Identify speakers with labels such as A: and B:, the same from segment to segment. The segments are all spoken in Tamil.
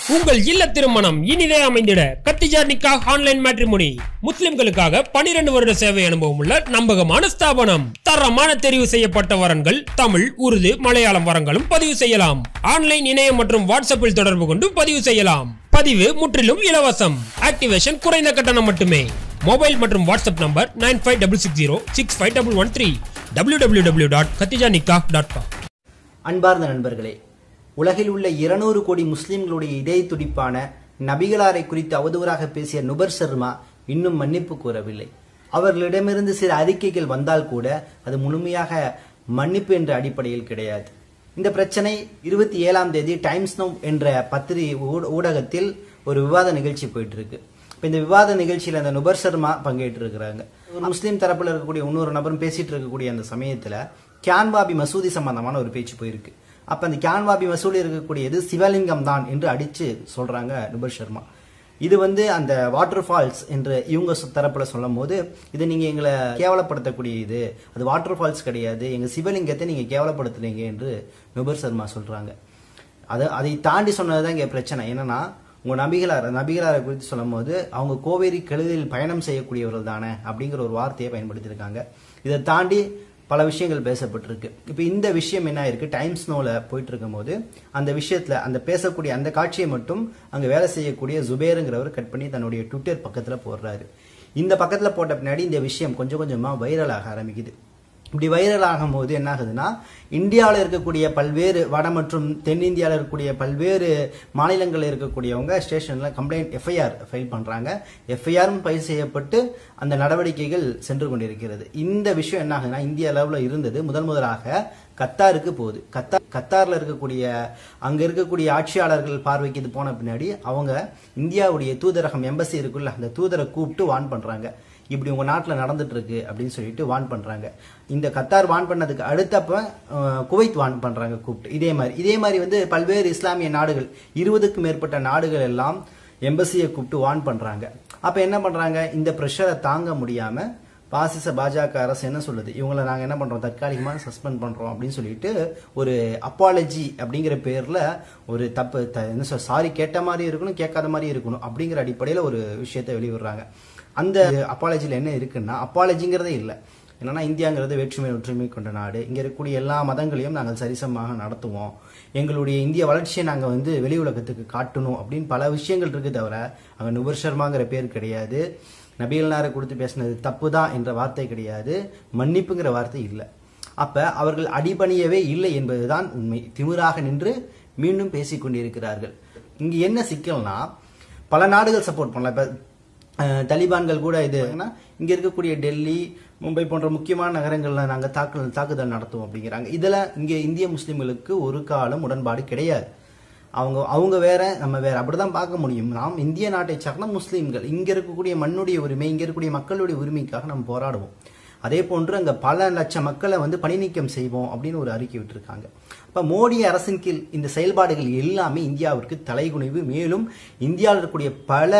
A: உங்கள் இல்ல திருமணம் இனிதே அமைந்திட கத்திஜார் நிக்கா ஆன்லைன் மேட்ரிமோனி முஸ்லிம்களுக்காக 12 வருட சேவை அனுபவம் உள்ள நம்பகமான ஸ்தாபனம் தரமான தெரிவு செய்யப்பட்ட வரன்கள் தமிழ் உருது மலையாளம் வரங்களும் பதிவு செய்யலாம் ஆன்லைன் இணையம் மற்றும் வாட்ஸ்அப்பில் தொடர்பு கொண்டு பதிவு செய்யலாம் பதிவு முற்றிலும் இலவசம் ஆக்டிவேஷன் குறைந்த கட்டணம் மட்டுமே மொபைல் மற்றும் WhatsApp number nine five double six zero six five double one three W W W dot Khadija Nikah dot com
B: அன்பார்ந்த நண்பர்களே உலகில் உள்ள இருநூறு கோடி முஸ்லிம்களுடைய இதய துடிப்பான நபிகளாரை குறித்து அவதூறாக பேசிய நுபர் சர்மா இன்னும் மன்னிப்பு கூறவில்லை அவர்களிடமிருந்து சில அறிக்கைகள் வந்தால் கூட அது முழுமையாக மன்னிப்பு என்ற அடிப்படையில் கிடையாது இந்த பிரச்சனை இருபத்தி ஏழாம் தேதி டைம்ஸ் நவ் என்ற பத்திரிகை ஊட- ஊடகத்தில் ஒரு விவாத நிகழ்ச்சி போயிட்டு இருக்கு இப்ப இந்த விவாத நிகழ்ச்சியில அந்த நுபர் சர்மா பங்கேற்று இருக்கிறாங்க ஒரு முஸ்லீம் தரப்புல இருக்கக்கூடிய இன்னொரு நபரும் பேசிட்டு இருக்கக்கூடிய அந்த சமயத்துல கியான்பாபி மசூதி சம்பந்தமான ஒரு பேச்சு போயிருக்கு அப்ப அந்த கியான்வாபி மசூதி இருக்கக்கூடியது சிவலிங்கம் தான் என்று அடிச்சு சொல்றாங்க நுபர் சர்மா இது வந்து அந்த வாட்டர் ஃபால்ஸ் என்று இவங்க சொ- தரப்புல சொல்லும் போது இது நீங்க எங்களை கேவலப்படுத்தக்கூடிய இது அது வாட்டர் ஃபால்ஸ் கிடையாது எங்க சிவலிங்கத்தை நீங்க கேவலப்படுத்துறீங்க என்று நுபர் சர்மா சொல்றாங்க அதை அதை தாண்டி சொன்னதுதான் இங்க பிரச்சனை என்னன்னா உங்க நபிகளார் நபிகளாரை குறித்து சொல்லும்போது அவங்க கோவேரி கழுதில் பயணம் செய்யக்கூடியவர்கள் தானே அப்படிங்கிற ஒரு வார்த்தையை பயன்படுத்தியிருக்காங்க இதை தாண்டி பல விஷயங்கள் பேசப்பட்டிருக்கு இப்போ இந்த விஷயம் என்ன இருக்கு டைம்ஸ் நோல போயிட்டு இருக்கும்போது அந்த விஷயத்துல அந்த பேசக்கூடிய அந்த காட்சியை மட்டும் அங்க வேலை செய்யக்கூடிய ஜுபேருங்கிறவர் கட் பண்ணி தன்னுடைய ட்விட்டர் பக்கத்துல போடுறாரு இந்த பக்கத்துல போட்ட பின்னாடி இந்த விஷயம் கொஞ்சம் கொஞ்சமா வைரலாக ஆரம்பிக்குது இப்படி வைரல் ஆகும் போது என்ன ஆகுதுன்னா இந்தியாவில் இருக்கக்கூடிய பல்வேறு வட மற்றும் தென்னிந்தியாவில் இருக்கக்கூடிய பல்வேறு மாநிலங்களில் இருக்கக்கூடியவங்க ஸ்டேஷனில் கம்ப்ளைண்ட் எஃப்ஐஆர் ஃபைல் பண்ணுறாங்க எஃப்ஐஆரும் ஃபைல் செய்யப்பட்டு அந்த நடவடிக்கைகள் சென்று கொண்டிருக்கிறது இந்த விஷயம் என்ன ஆகுதுன்னா இந்திய அளவில் இருந்தது முதல் முதலாக கத்தாருக்கு போகுது கத்தார் கத்தாரில் இருக்கக்கூடிய அங்கே இருக்கக்கூடிய ஆட்சியாளர்கள் பார்வைக்கு இது போன பின்னாடி அவங்க இந்தியாவுடைய தூதரகம் எம்பசி இருக்குல்ல அந்த தூதரை கூப்பிட்டு வான் பண்ணுறாங்க இப்படி உங்க நாட்டில் நடந்துட்டு இருக்கு அப்படின்னு சொல்லிட்டு வான் பண்றாங்க இந்த கத்தார் வான் பண்ணதுக்கு அடுத்தப்ப அஹ், குவைத் வான் பண்றாங்க கூப்பிட்டு இதே மாதிரி இதே மாதிரி வந்து பல்வேறு இஸ்லாமிய நாடுகள் இருபதுக்கும் மேற்பட்ட நாடுகள் எல்லாம் எம்பசியை கூப்பிட்டு வான் பண்றாங்க அப்ப என்ன பண்றாங்க இந்த ப்ரெஷரை தாங்க முடியாம பாசிச பாஜக அரசு என்ன சொல்லுது இவங்களை நாங்க என்ன பண்றோம் தற்காலிகமாக சஸ்பெண்ட் பண்றோம் அப்படின்னு சொல்லிட்டு ஒரு அப்பாலஜி அப்படிங்கிற பேர்ல ஒரு தப்பு த- என்ன சொல் சாரி கேட்ட மாதிரி இருக்கணும் கேட்காத மாதிரி இருக்கணும் அப்படிங்கிற அடிப்படையில ஒரு விஷயத்தை வெளியிடுறாங்க அந்த அப்பாலஜியில் என்ன இருக்குன்னா அப்பாலஜிங்கிறதே இல்லை என்னன்னா இந்தியாங்கிறது வேற்றுமை ஒற்றுமை கொண்ட நாடு இங்க இருக்கக்கூடிய எல்லா மதங்களையும் நாங்கள் சரிசமமாக நடத்துவோம் எங்களுடைய இந்திய வளர்ச்சியை நாங்கள் வந்து வெளி உலகத்துக்கு காட்டணும் அப்படின்னு பல விஷயங்கள் இருக்கு தவிர அங்கே நுபர் சர்மாங்கிற பேர் கிடையாது நபிகள்னாரை கொடுத்து பேசினது தப்பு தான் என்ற வார்த்தை கிடையாது மன்னிப்புங்கிற வார்த்தை இல்லை அப்ப அவர்கள் அடிபணியவே இல்லை என்பதுதான் உண்மை திமிராக நின்று மீண்டும் பேசிக் கொண்டிருக்கிறார்கள் இங்க என்ன சிக்கல்னா பல நாடுகள் சப்போர்ட் பண்ணலாம் இப்ப அஹ், தலிபான்கள் கூட இது ஏன்னா, இங்க இருக்கக்கூடிய டெல்லி மும்பை போன்ற முக்கியமான நகரங்கள்ல நாங்க தாக்குதல் தாக்குதல் நடத்துவோம் அப்படிங்கிறாங்க இதுல இங்க இந்திய முஸ்லிம்களுக்கு ஒரு காலம் உடன்பாடு கிடையாது அவங்க அவங்க வேற நம்ம வேற அப்படிதான் பார்க்க முடியும் நாம் இந்திய நாட்டை சார்ந்த முஸ்லீம்கள் இங்க இருக்கக்கூடிய மண்ணுடைய உரிமை இங்க இருக்கக்கூடிய மக்களுடைய உரிமைக்காக நம்ம போராடுவோம் அதே போன்று அங்க பல லட்சம் மக்களை வந்து பணி நீக்கம் செய்வோம் அப்படின்னு ஒரு அறிக்கை விட்டிருக்காங்க அப்ப மோடி அரசின் கீழ் இந்த செயல்பாடுகள் எல்லாமே இந்தியாவிற்கு தலைகுனிவு மேலும் இந்தியாவில் இருக்கக்கூடிய பல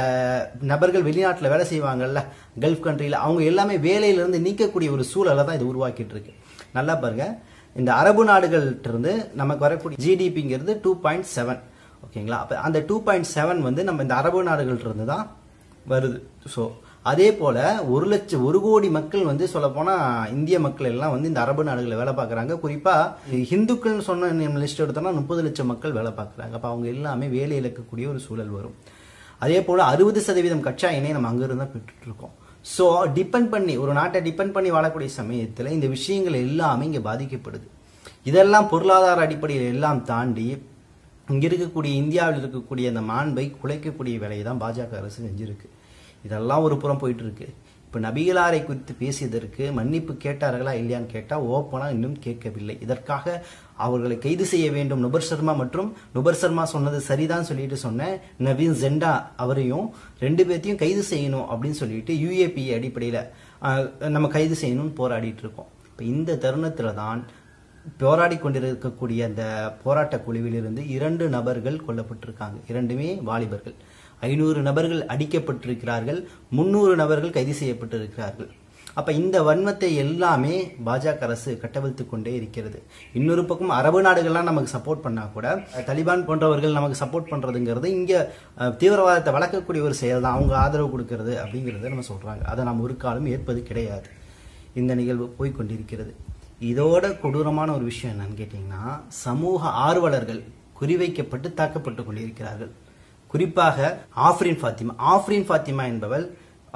B: நபர்கள் வெளிநாட்டுல வேலை செய்வாங்கல்ல கல்ஃப் கண்ட்ரியில அவங்க எல்லாமே வேலையிலிருந்து நீக்கக்கூடிய ஒரு சூழலை தான் இது உருவாக்கிட்டு இருக்கு நல்லா பாருங்க இந்த அரபு நாடுகள்ட்ட இருந்து நமக்கு வரக்கூடிய ஜிடிபிங்கிறது டூ பாயிண்ட் செவன் ஓகேங்களா அப்ப அந்த டூ பாயிண்ட் செவன் வந்து நம்ம இந்த அரபு நாடுகள்ட்ட இருந்து தான் வருது ஸோ அதே போல ஒரு லட்சம் ஒரு கோடி மக்கள் வந்து சொல்ல போனா இந்திய மக்கள் எல்லாம் வந்து இந்த அரபு நாடுகளில் வேலை பார்க்கறாங்க குறிப்பா ஹிந்துக்கள்னு சொன்ன லிஸ்ட் எடுத்தோம்னா முப்பது லட்சம் மக்கள் வேலை பார்க்கறாங்க அப்ப அவங்க எல்லாமே வேலை இழக்கக்கூடிய ஒரு சூழல் வரும் அதே போல அறுபது சதவீதம் கச்சா எண்ணெய் நம்ம அங்கிருந்து தான் பெற்றுட்டு இருக்கோம் ஸோ டிபெண்ட் பண்ணி ஒரு நாட்டை டிபெண்ட் பண்ணி வாழக்கூடிய சமயத்தில் இந்த விஷயங்கள் எல்லாமே இங்கே பாதிக்கப்படுது இதெல்லாம் பொருளாதார அடிப்படையில் எல்லாம் தாண்டி இங்க இருக்கக்கூடிய இந்தியாவில் இருக்கக்கூடிய அந்த மாண்பை குலைக்கக்கூடிய வேலையை தான் பாஜக அரசு செஞ்சிருக்கு இதெல்லாம் ஒரு புறம் போயிட்டு இருக்கு இப்ப நபிகளாரை குறித்து பேசியதற்கு மன்னிப்பு கேட்டார்களா இல்லையான்னு கேட்டா ஓப்பனா இன்னும் கேட்கவில்லை இதற்காக அவர்களை கைது செய்ய வேண்டும் நுபர் சர்மா மற்றும் நுபர் சர்மா சொன்னது சரிதான் சொல்லிட்டு சொன்ன நவீன் ஜெண்டா அவரையும் ரெண்டு பேர்த்தையும் கைது செய்யணும் அப்படின்னு சொல்லிட்டு யூஏபி அடிப்படையில ஆஹ், நம்ம கைது செய்யணும்னு போராடிட்டு இருக்கோம் இப்ப இந்த தருணத்துல தான் போராடி கொண்டிருக்கக்கூடிய அந்த போராட்ட குழுவிலிருந்து இரண்டு நபர்கள் கொல்லப்பட்டிருக்காங்க இரண்டுமே வாலிபர்கள் ஐநூறு நபர்கள் அடிக்கப்பட்டிருக்கிறார்கள் முன்னூறு நபர்கள் கைது செய்யப்பட்டிருக்கிறார்கள் அப்ப இந்த வன்மத்தை எல்லாமே பாஜக அரசு கட்டவிழ்த்து கொண்டே இருக்கிறது இன்னொரு பக்கம் அரபு நாடுகள்லாம் நமக்கு சப்போர்ட் பண்ணா கூட தலிபான் போன்றவர்கள் நமக்கு சப்போர்ட் பண்றதுங்கிறது இங்க அஹ், தீவிரவாதத்தை வளர்க்கக்கூடிய ஒரு செயல் தான் அவங்க ஆதரவு கொடுக்கிறது அப்படிங்கறத நம்ம சொல்றாங்க அதை நாம் ஒரு காலம் ஏற்பது கிடையாது இந்த நிகழ்வு போய்க்கொண்டிருக்கிறது இதோட கொடூரமான ஒரு விஷயம் என்னன்னு கேட்டீங்கன்னா சமூக ஆர்வலர்கள் குறிவைக்கப்பட்டு தாக்கப்பட்டு கொண்டிருக்கிறார்கள் குறிப்பாக ஆஃப்ரின் ஃபாத்திமா ஆஃப்ரின் ஃபாத்திமா என்பவள்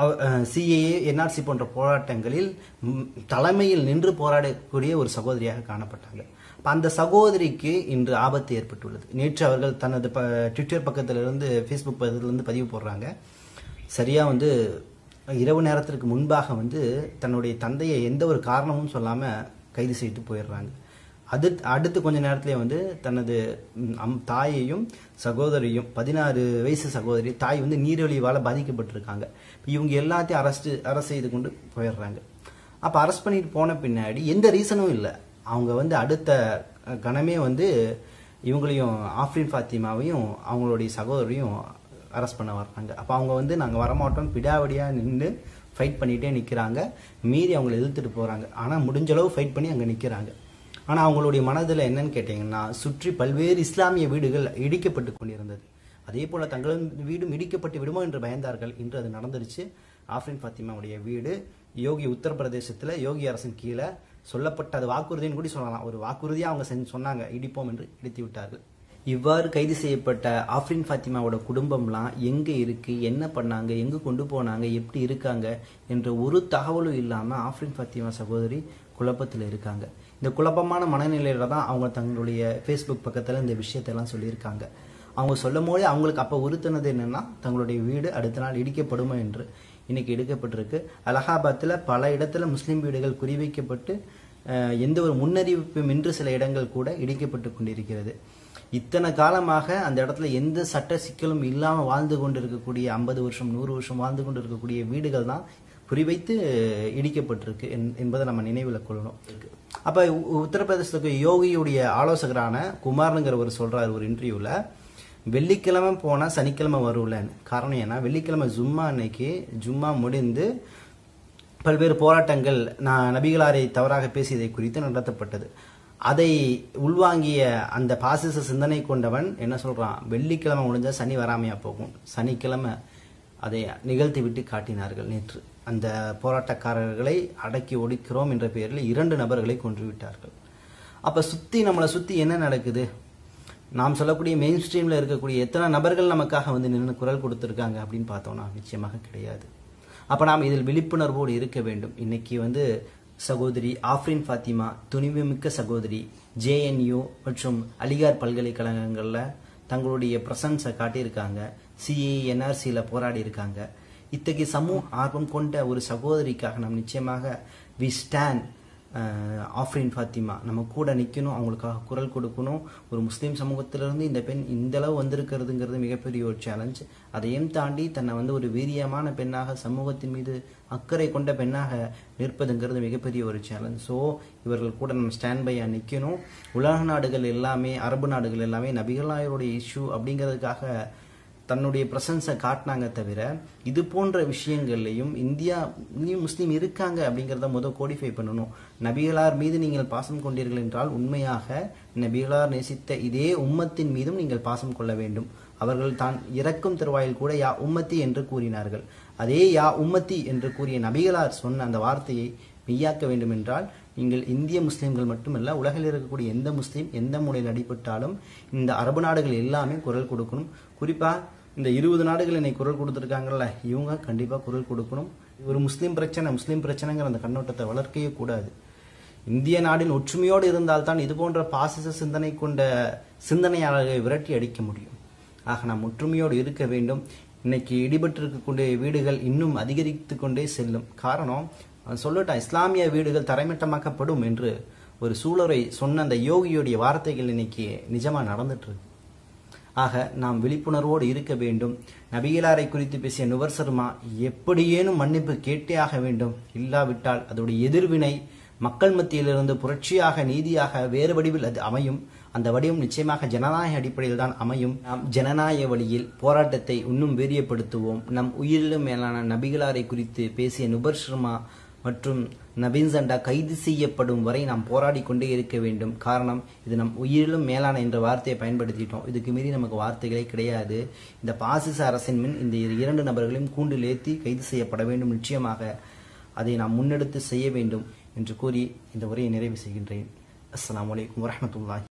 B: சிஏஏ என்ஆர்சி போன்ற போராட்டங்களில் ம், தலைமையில் நின்று போராடக்கூடிய ஒரு சகோதரியாக காணப்பட்டாங்க அப்ப அந்த சகோதரிக்கு இன்று ஆபத்து ஏற்பட்டுள்ளது நேற்று அவர்கள் தனது ப ட்விட்டர் பக்கத்திலிருந்து ஃபேஸ்புக் பக்கத்திலிருந்து பதிவு போடுறாங்க சரியா வந்து இரவு நேரத்திற்கு முன்பாக வந்து தன்னுடைய தந்தையை எந்த ஒரு காரணமும் சொல்லாம கைது செய்துட்டு போயிடுறாங்க அது அடுத்து கொஞ்ச நேரத்திலே வந்து தனது ம், அம் தாயையும் சகோதரியும் பதினாறு வயசு சகோதரி தாய் வந்து நீரிழிவால பாதிக்கப்பட்டிருக்காங்க இவங்க எல்லாத்தையும் அரெஸ்ட் அரெஸ்ட் செய்து கொண்டு போயிடுறாங்க அப்ப அரெஸ்ட் பண்ணிட்டு போன பின்னாடி எந்த ரீசனும் இல்லை அவங்க வந்து அடுத்த அஹ், கணமே வந்து இவங்களையும் ஆஃப்ரின் ஃபாத்திமாவையும் அவங்களுடைய சகோதரியும் அரெஸ்ட் பண்ண வர்றாங்க அப்போ அவங்க வந்து நாங்கள் வரமாட்டோம் பிடாவடியாக நின்று ஃபைட் பண்ணிகிட்டே நிற்கிறாங்க மீறி அவங்கள இழுத்துட்டு போகிறாங்க ஆனால் முடிஞ்ச அளவு ஃபைட் பண்ணி அங்கே நிற்கிறாங்க ஆனால் அவங்களுடைய மனதில் என்னன்னு கேட்டிங்கன்னா சுற்றி பல்வேறு இஸ்லாமிய வீடுகள் இடிக்கப்பட்டு கொண்டிருந்தது அதே போல் தங்களது வீடும் இடிக்கப்பட்டு விடுமோ என்று பயந்தார்கள் இன்று அது நடந்துருச்சு ஆஃப்ரின் ஃபாத்திமாவுடைய வீடு யோகி உத்தரப்பிரதேசத்தில் யோகி அரசின் கீழே சொல்லப்பட்ட அது வாக்குறுதின்னு கூட சொல்லலாம் ஒரு வாக்குறுதியாக அவங்க செஞ்சு சொன்னாங்க இடிப்போம் என்று இடித்து விட்டார்கள் இவ்வாறு கைது செய்யப்பட்ட ஆஃப்ரின் ஃபாத்திமாவோட குடும்பம்லாம் எங்க இருக்கு என்ன பண்ணாங்க எங்க கொண்டு போனாங்க எப்படி இருக்காங்க என்ற ஒரு தகவலும் இல்லாம ஆஃப்ரின் ஃபாத்திமா சகோதரி குழப்பத்தில் இருக்காங்க இந்த குழப்பமான மனநிலையில தான் அவங்க தங்களுடைய ஃபேஸ்புக் பக்கத்துல இந்த விஷயத்தெல்லாம் சொல்லியிருக்காங்க அவங்க சொல்லும் போதே அவங்களுக்கு அப்போ உறுத்துனது என்னன்னா தங்களுடைய வீடு அடுத்த நாள் இடிக்கப்படுமா என்று இன்னைக்கு இடிக்கப்பட்டிருக்கு அலகாபாத்தில் பல இடத்துல முஸ்லீம் வீடுகள் குறிவைக்கப்பட்டு அஹ், எந்த ஒரு முன்னறிவிப்பும் இன்றி சில இடங்கள் கூட இடிக்கப்பட்டு கொண்டிருக்கிறது இத்தனை காலமாக அந்த இடத்துல எந்த சட்ட சிக்கலும் இல்லாம வாழ்ந்து கொண்டிருக்கக்கூடிய ஐம்பது வருஷம் நூறு வருஷம் வாழ்ந்து கொண்டிருக்கக்கூடிய வீடுகள் தான் குறிவைத்து இடிக்கப்பட்டிருக்கு என்- என்பதை நம்ம நினைவில் கொள்ளணும் அப்ப உ- உத்தரப்பிரதேசத்துக்கு யோகியுடைய ஆலோசகரான குமார்னுங்கிறவர் சொல்றாரு ஒரு இன்டர்வியூல வெள்ளிக்கிழமை போனா சனிக்கிழமை வரும்லன்னு காரணம் ஏன்னா வெள்ளிக்கிழமை ஜும்மா அன்னைக்கு ஜும்மா முடிந்து பல்வேறு போராட்டங்கள் நான் நபிகளாரை தவறாக பேசியதை குறித்து நடத்தப்பட்டது அதை உள்வாங்கிய அந்த பாசிச சிந்தனை கொண்டவன் என்ன சொல்றான் வெள்ளிக்கிழமை முடிஞ்சா சனி வராமையா போகும் சனிக்கிழமை அதை நிகழ்த்தி விட்டு காட்டினார்கள் நேற்று அந்த போராட்டக்காரர்களை அடக்கி ஒடுக்கிறோம் என்ற பெயரில் இரண்டு நபர்களை கொன்று விட்டார்கள் அப்ப சுத்தி நம்மளை சுத்தி என்ன நடக்குது நாம் சொல்லக்கூடிய மெயின் ஸ்ட்ரீம்ல இருக்கக்கூடிய எத்தனை நபர்கள் நமக்காக வந்து நின்று குரல் கொடுத்திருக்காங்க அப்படின்னு பார்த்தோம்னா நிச்சயமாக கிடையாது அப்ப நாம் இதில் விழிப்புணர்வோடு இருக்க வேண்டும் இன்னைக்கு வந்து சகோதரி ஆஃப்ரின் ஃபாத்திமா துணிவுமிக்க சகோதரி ஜேஎன்யூ மற்றும் அலிகார் பல்கலைக்கழகங்கள்ல தங்களுடைய பிரசன்ஸை காட்டியிருக்காங்க சிஏ என்ஆர்சியில் போராடி இருக்காங்க இத்தகைய சமூக ஆர்வம் கொண்ட ஒரு சகோதரிக்காக நாம் நிச்சயமாக வி ஸ்டாண்ட் ஆஃப்ரின் ஃபாத்திமா நம்ம கூட நிற்கணும் அவங்களுக்காக குரல் கொடுக்கணும் ஒரு முஸ்லீம் சமூகத்திலிருந்து இந்த பெண் இந்த அளவு வந்திருக்கிறதுங்கிறது மிகப்பெரிய ஒரு சேலஞ்ச் அதையும் தாண்டி தன்னை வந்து ஒரு வீரியமான பெண்ணாக சமூகத்தின் மீது அக்கறை கொண்ட பெண்ணாக நிற்பதுங்கிறது மிகப்பெரிய ஒரு சேலஞ்ச் ஸோ இவர்கள் கூட நம்ம ஸ்டாண்ட் பையாக நிற்கணும் உலக நாடுகள் எல்லாமே அரபு நாடுகள் எல்லாமே நபிகளாயருடைய இஷ்யூ அப்படிங்கிறதுக்காக தன்னுடைய பிரசன்ஸை காட்டினாங்க தவிர இது போன்ற விஷயங்கள்லையும் இந்தியா இந்தியும் முஸ்லீம் இருக்காங்க அப்படிங்கிறத முத கோடிஃபை பண்ணணும் நபிகளார் மீது நீங்கள் பாசம் கொண்டீர்கள் என்றால் உண்மையாக நபிகளார் நேசித்த இதே உம்மத்தின் மீதும் நீங்கள் பாசம் கொள்ள வேண்டும் அவர்கள் தான் இறக்கும் தருவாயில் கூட யா உம்மத்தி என்று கூறினார்கள் அதே யா உம்மத்தி என்று கூறிய நபிகளார் சொன்ன அந்த வார்த்தையை மெய்யாக்க வேண்டும் என்றால் நீங்கள் இந்திய முஸ்லீம்கள் மட்டுமல்ல உலகில் இருக்கக்கூடிய எந்த முஸ்லீம் எந்த மூலையில் அடிபட்டாலும் இந்த அரபு நாடுகள் எல்லாமே குரல் கொடுக்கணும் குறிப்பா இந்த இருபது நாடுகள் இன்னைக்கு குரல் கொடுத்துருக்காங்கல்ல இவங்க கண்டிப்பா குரல் கொடுக்கணும் ஒரு முஸ்லீம் பிரச்சனை முஸ்லீம் பிரச்சனைங்கிற அந்த கண்ணோட்டத்தை வளர்க்கவே கூடாது இந்திய நாடின் ஒற்றுமையோடு இருந்தால்தான் இது போன்ற பாசிச சிந்தனை கொண்ட சிந்தனையாளர்களை விரட்டி அடிக்க முடியும் ஆக நாம் ஒற்றுமையோடு இருக்க வேண்டும் இன்னைக்கு இடிபட்டிருக்கக்கூடிய வீடுகள் இன்னும் அதிகரித்து கொண்டே செல்லும் காரணம் அவன் சொல்லட்டான் இஸ்லாமிய வீடுகள் தரைமட்டமாக்கப்படும் என்று ஒரு சூழலை சொன்ன அந்த யோகியுடைய வார்த்தைகள் இன்னைக்கு நிஜமா நடந்துட்டு இருக்கு ஆக நாம் விழிப்புணர்வோடு இருக்க வேண்டும் நபிகளாரை குறித்து பேசிய நுவர் சர்மா எப்படியேனும் மன்னிப்பு கேட்டே ஆக வேண்டும் இல்லாவிட்டால் அதோடைய எதிர்வினை மக்கள் மத்தியிலிருந்து புரட்சியாக நீதியாக வேறு வடிவில் அது அமையும் அந்த வடிவம் நிச்சயமாக ஜனநாயக அடிப்படையில் தான் அமையும் நாம் ஜனநாயக வழியில் போராட்டத்தை இன்னும் வீரியப்படுத்துவோம் நம் உயிரிலும் மேலான நபிகளாரை குறித்து பேசிய நுபர் சர்மா மற்றும் நபீன் சண்டா கைது செய்யப்படும் வரை நாம் போராடி கொண்டே இருக்க வேண்டும் காரணம் இது நம் உயிரிலும் மேலான என்ற வார்த்தையை பயன்படுத்திட்டோம் இதுக்கு மீறி நமக்கு வார்த்தைகளே கிடையாது இந்த பாசிச அரசின் முன் இந்த இரண்டு நபர்களையும் கூண்டில் ஏற்றி கைது செய்யப்பட வேண்டும் நிச்சயமாக அதை நாம் முன்னெடுத்து செய்ய வேண்டும் என்று கூறி இந்த உரையை நிறைவு செய்கின்றேன் அஸ்ஸலாமு அலைக்கும் வரஹ்மத்துல்லாஹி